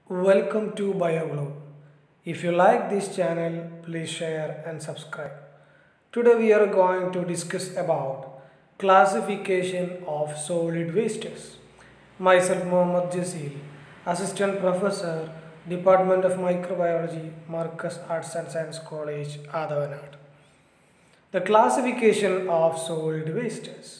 Welcome to BioGlow. If you like this channel, please share and subscribe. Today we are going to discuss about classification of solid wastes. Myself Mohammad Jasil, Assistant Professor, Department of Microbiology, Marcus Arts and Science College, Adavanad. The classification of solid wastes.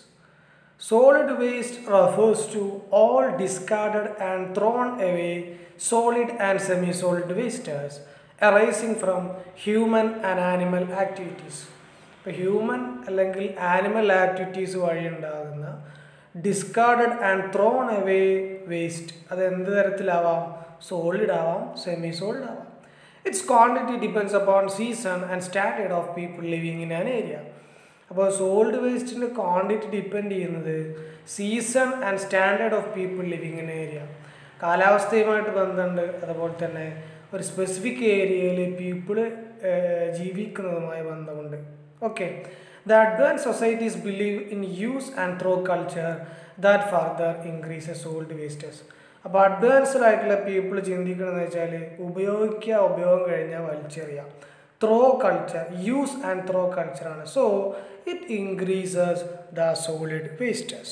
Solid waste refers to all discarded and thrown away solid and semi-solid wastes arising from human and animal activities. ഇപ്പോൾ human അല്ലെങ്കിൽ animal activities വഴി ഉണ്ടാകുന്ന discarded and thrown away waste അത് എന്ത് തരത്തിലാവാം solid ആവാം semi solid ആവാം it's quantity depends upon season and standard of people living in an area അപ്പോൾ സോൾഡ് വേസ്റ്റിൻ്റെ ക്വാണ്ടിറ്റി ഡിപ്പെൻഡ് ചെയ്യുന്നത് season and standard of people living in area കാലാവസ്ഥയുമായിട്ട് ബന്ധമുണ്ട് അതുപോലെ തന്നെ ഒരു സ്പെസിഫിക് ഏരിയയിൽ പീപ്പിൾ ജീവിക്കുന്നതുമായി ബന്ധമുണ്ട് okay the advance societies believe in use and throw culture that further increases solid wastes അപ്പോൾ അഡ്വാൻസ്ഡ് ആയിട്ടുള്ള പീപ്പിൾ ചിന്തിക്കണമെന്ന് വെച്ചാൽ ഉപയോഗിക്കുക ഉപയോഗം കഴിഞ്ഞാൽ വലിച്ചെറിയാം throw culture use and throw കൾച്ചറാണ് so it increases the solid wastes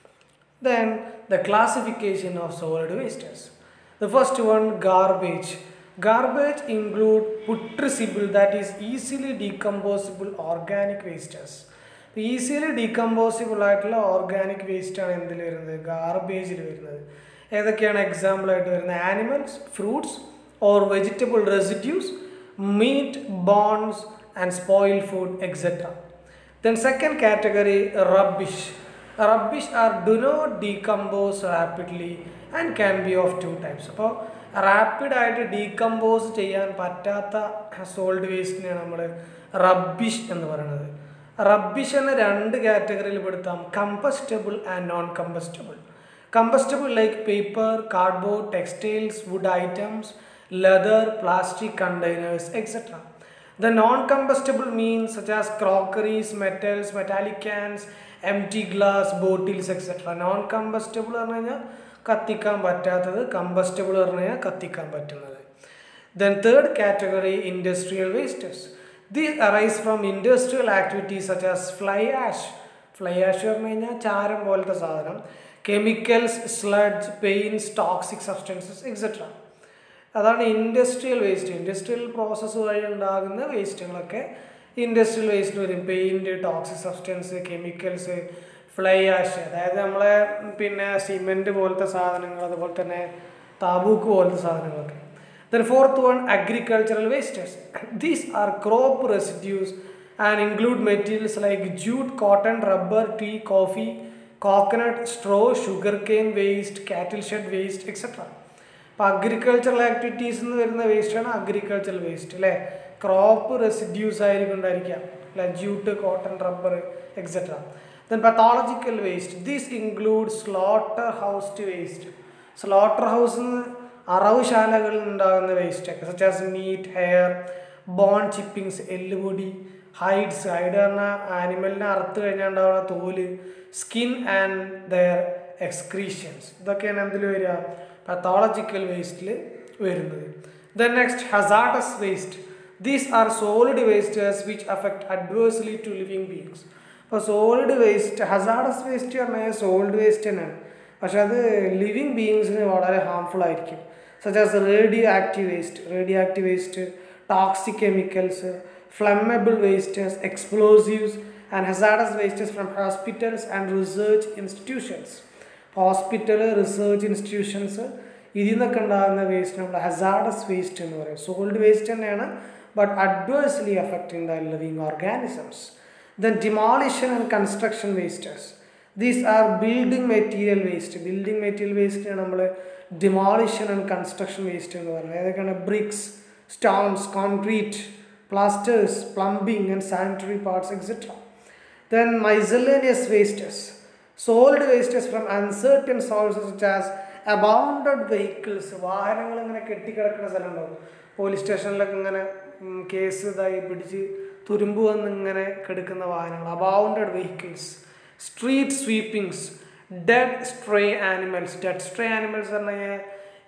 then the classification of solid wastes the first one garbage garbage include putrescible that is easily decomposable organic wastes easily decomposable ആയിട്ടുള്ള organic വേസ്റ്റാണ് എന്തിൽ വരുന്നത് ഗാർബേജിൽ വരുന്നത് ഏതൊക്കെയാണ് example ആയിട്ട് വരുന്നത് animals fruits or vegetable residues meat, bonds, and spoiled food, etc. Then second category, rubbish. Rubbish are do not decompose rapidly and can be of two types. അപ്പോൾ rapid ആയിട്ട് decompose ചെയ്യാൻ പറ്റാത്ത സോൾഡ് വേസ്റ്റിനെയാണ് നമ്മൾ rubbish എന്ന് പറയുന്നത് rubbish എന്ന രണ്ട് കാറ്റഗറിയിൽ പെടുത്താം combustible and non combustible combustible like paper cardboard textiles wood items leather, plastic containers, etc. The non-combustible means such as crockeries, metals, metallic cans, empty glass, bottles, etc. Non-combustible പറഞ്ഞു കഴിഞ്ഞാൽ കത്തിക്കാൻ പറ്റാത്തത് കമ്പസ്റ്റബിൾ പറഞ്ഞു കഴിഞ്ഞാൽ കത്തിക്കാൻ പറ്റുന്നത് then third category industrial wastes these arise from industrial activities such as fly ash fly ash പറഞ്ഞു കഴിഞ്ഞാൽ ചാരം പോലത്തെ സാധനം chemicals sludges paints toxic substances etcetera അതാണ് ഇൻഡസ്ട്രിയൽ വേസ്റ്റ് ഇൻഡസ്ട്രിയൽ പ്രോസസ്സ് വഴി ഉണ്ടാകുന്ന വേസ്റ്റുകളൊക്കെ ഇൻഡസ്ട്രിയൽ വേസ്റ്റ് വരും paint toxic substance chemicals fly ash അതായത് നമ്മളെ പിന്നെ സിമെൻറ്റ് പോലത്തെ സാധനങ്ങൾ അതുപോലെ തന്നെ താബൂക്ക് പോലത്തെ സാധനങ്ങളൊക്കെ then fourth one agricultural wastes these are crop residues and include materials like jute cotton rubber tea coffee coconut straw sugar cane waste cattle shed waste etcetera അപ്പോൾ അഗ്രികൾച്ചറൽ ആക്ടിവിറ്റീസ് എന്ന് വരുന്ന വേസ്റ്റാണ് അഗ്രികൾച്ചറൽ വേസ്റ്റ് അല്ലേ crop residues ആയിരിക്കും ഉണ്ടായിരിക്കുക അല്ലെ jute cotton rubber etcetera then pathological waste this include slaughter housed waste slaughter house അറവുശാലകളിൽ ഉണ്ടാകുന്ന വേസ്റ്റ് ഒക്കെ such as meat hair bone chippings എല്ലുപൊടി ഹൈഡ്സ് ഹൈഡ് പറഞ്ഞാൽ ആനിമലിനെ അറുത്ത് കഴിഞ്ഞാൽ ഉണ്ടാവുന്ന തോല് സ്കിൻ ആൻഡ് ദയർ എക്സ്ക്രീഷ്യൻസ് ഇതൊക്കെയാണ് എന്തിൽ വരിക പത്തോളജിക്കൽ വേസ്റ്റിൽ വരുന്നത് then next hazardous waste these are solid wastes which affect adversely to living beings അപ്പോൾ സോളിഡ് വേസ്റ്റ് ഹസാഡസ് വേസ്റ്റ് പറഞ്ഞാൽ സോളിഡ് വേസ്റ്റ് തന്നെയാണ് പക്ഷെ അത് ലിവിങ് ബീങ്സിന് വളരെ ഹാംഫുൾ ആയിരിക്കും such as radioactive waste radioactive waste toxic chemicals flammable wastes explosives and hazardous wastes from hospitals and research institutions hospital research institutions ഇതിൽ നിന്നൊക്കെ ഉണ്ടാകുന്ന വേസ്റ്റ് നമ്മൾ ഹസാഡസ് വേസ്റ്റ് എന്ന് പറയും സോൾഡ് വേസ്റ്റ് തന്നെയാണ് but adversely affecting the living organisms then demolition and construction wastes these are building material waste building material വേസ്റ്റിനാണ് നമ്മൾ demolition and construction waste എന്ന് പറയുന്നത് ഏതൊക്കെയാണ് bricks stones concrete plasters plumbing and sanitary parts etcetera then miscellaneous wastes solid wastes from uncertain sources such as abandoned vehicles വാഹനങ്ങൾ ഇങ്ങനെ കെട്ടിക്കിടക്കുന്ന സ്ഥലമുണ്ടാവും police സ്റ്റേഷനിലൊക്കെ ഇങ്ങനെ case ഇതായി പിടിച്ച് തുരുമ്പ് വന്ന് ഇങ്ങനെ കെടുക്കുന്ന വാഹനങ്ങൾ abandoned vehicles street sweepings dead stray animals dead stray animals പറഞ്ഞു കഴിഞ്ഞാൽ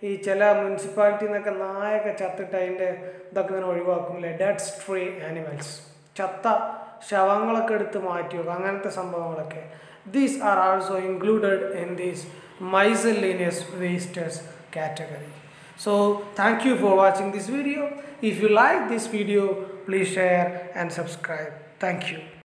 ഈ ചില മുനിസിപ്പാലിറ്റിയിൽ നിന്നൊക്കെ നായൊക്കെ ചത്തിട്ട് അതിൻ്റെ ഇതൊക്കെ ഇങ്ങനെ ഒഴിവാക്കുമല്ലേ ഡെഡ് സ്ട്രീ ആനിമൽസ് ചത്ത ശവങ്ങളൊക്കെ എടുത്ത് മാറ്റി വെക്കും അങ്ങനത്തെ സംഭവങ്ങളൊക്കെ these are also included in these miscellaneous wastes category So thank you for watching this video. If you like this video, please share and subscribe. Thank you.